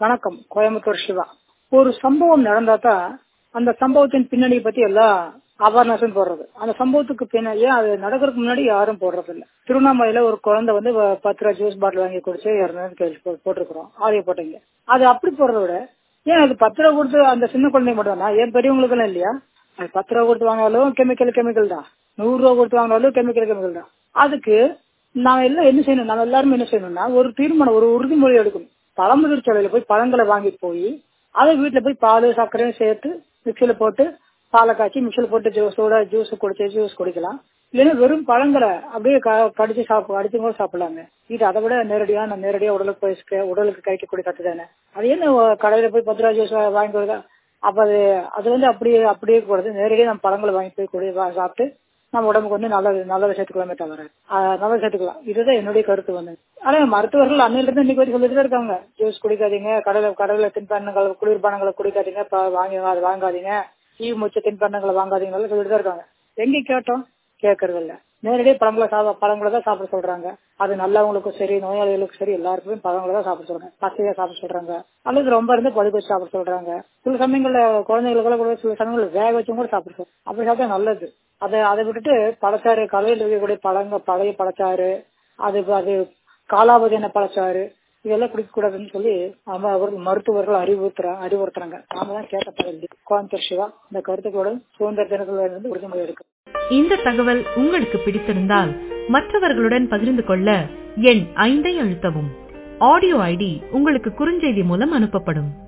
வணக்கம் கோயம்புத்தூர் சிவா ஒரு சம்பவம் நடந்தா தான் அந்த சம்பவத்தின் பின்னணி பத்தி எல்லாம் அவேர்னஸ் போடுறது அந்த சம்பவத்துக்கு பின்னாடி அது நடக்கிறதுக்கு முன்னாடி யாரும் போடுறது இல்ல திருவண்ணாமலையில ஒரு குழந்தை வந்து வ- பத்து ரூபா ஜூஸ் பாட்டில் வாங்கி குடிச்சு இறந்ததுன்னு கேள்வி போ- போட்டிருக்கிறோம் ஆடியோ போட்டீங்க அது அப்படி போடுறத விட ஏன் அது பத்து ரூபா கொடுத்து அந்த சின்ன குழந்தைங்க மட்டும் தானா ஏன் பெரியவங்களுக்கு எல்லாம் இல்லையா அது பத்து ரூபா கொடுத்து வாங்கினாலும் கெமிக்கல் கெமிக்கல் தான் நூறு ரூபா கொடுத்து வாங்கினாலும் கெமிக்கல் கெமிக்கல் தான் அதுக்கு நாம எல்லாம் என்ன செய்யணும் நம்ம எல்லாருமே என்ன செய்யணும்னா ஒரு தீர்மானம் ஒரு உறுதிமொழி எடுக்கணும் பழமுதிர் சோலையில போய் பழங்களை வாங்கி போய் அதை வீட்டுல போய் பால் சர்க்கரையும் சேர்த்து மிக்சியில போட்டு பாலை காய்ச்சி மிக்சியில போட்டு ஜூஸோட ஜூஸ் குடிச்சு ஜூஸ் குடிக்கலாம் இல்லைன்னா வெறும் பழங்களை அப்படியே க- கடிச்சு சாப்பிட அடிச்சு கூட சாப்பிடலாங்க இது அதை விட நேரடியா நான் நேரடியா உடலுக்கு போய் ஸ்க- உடலுக்கு கைக்கக்கூடிய கட்டு தானே அது என்ன ஒ- கடையில போய் பத்து ரூபா ஜூஸ் வாங்கி கொடுத்தா அப்ப அது அது வந்து அப்படியே அப்படியே கூடாது நேரடியா நம்ம பழங்களை வாங்கி போய் குடி வா- சாப்பிட்டு நம்ம உடம்புக்கு வந்து நல்லது நல்லதை சேர்த்துக்கலாமே தவிர ஆஹ் நல்லதை சேர்த்துக்கலாம் இதுதான் என்னுடைய கருத்து வந்து ஆனா மருத்துவர்கள் அன்னையில இருந்து இன்னைக்கு வரைக்கும் சொல்லிட்டு தான் இருக்காங்க ஜூஸ் குடிக்காதீங்க கடலை கடலை தின்பண்டங்கள் குளிர்பானங்களை குடிக்காதீங்க ப- வாங்கி அது வாங்காதீங்க ஈ மூச்ச தின்பண்டங்களை வாங்காதீங்க சொல்லிட்டு தான் இருக்காங்க எங்க கேட்டோம் கேட்கறது இல்ல நேரடியாக பழங்களை சாப்பிட பழங்களை தான் சாப்பிட சொல்றாங்க அது நல்லவங்களுக்கும் சரி நோயாளிகளுக்கும் சரி எல்லாருக்குமே பழங்களை தான் சாப்பிட சொல்றாங்க பச்சையா சாப்பிட சொல்றாங்க அல்லது ரொம்ப இருந்து பழுக்க வச்சு சாப்பிட சொல்றாங்க சில சமயங்கள்ல குழந்தைகளுக்கு கூட சில சமயங்கள்ல வேக வச்சும் கூட சாப்பிட சொல்றாங்க அப்படி சாப்பிட்டா நல்லது அதை அதை விட்டுட்டு பழச்சாறு கலையில் இருக்கக்கூடிய பழங்க பழைய பழச்சாறு அது அது காலாவதியான பழச்சாறு இதெல்லாம் குடிக்க கூடாதுன்னு சொல்லி அவங்க அவர்கள் மருத்துவர்கள் அறிவுறுத்துற அறிவுறுத்துறாங்க நாம தான் கேட்ட பகுதி கோயம்புத்தூர் சிவா இந்த கருத்துக்களுடன் சுதந்திர தினத்துல இருந்து உறுதிமொழி எடுக்கும் இந்த தகவல் உங்களுக்கு பிடித்திருந்தால் மற்றவர்களுடன் பகிர்ந்து கொள்ள எண் ஐந்தை அழுத்தவும் ஆடியோ ஐடி உங்களுக்கு குறுஞ்செய்தி மூலம் அனுப்பப்படும்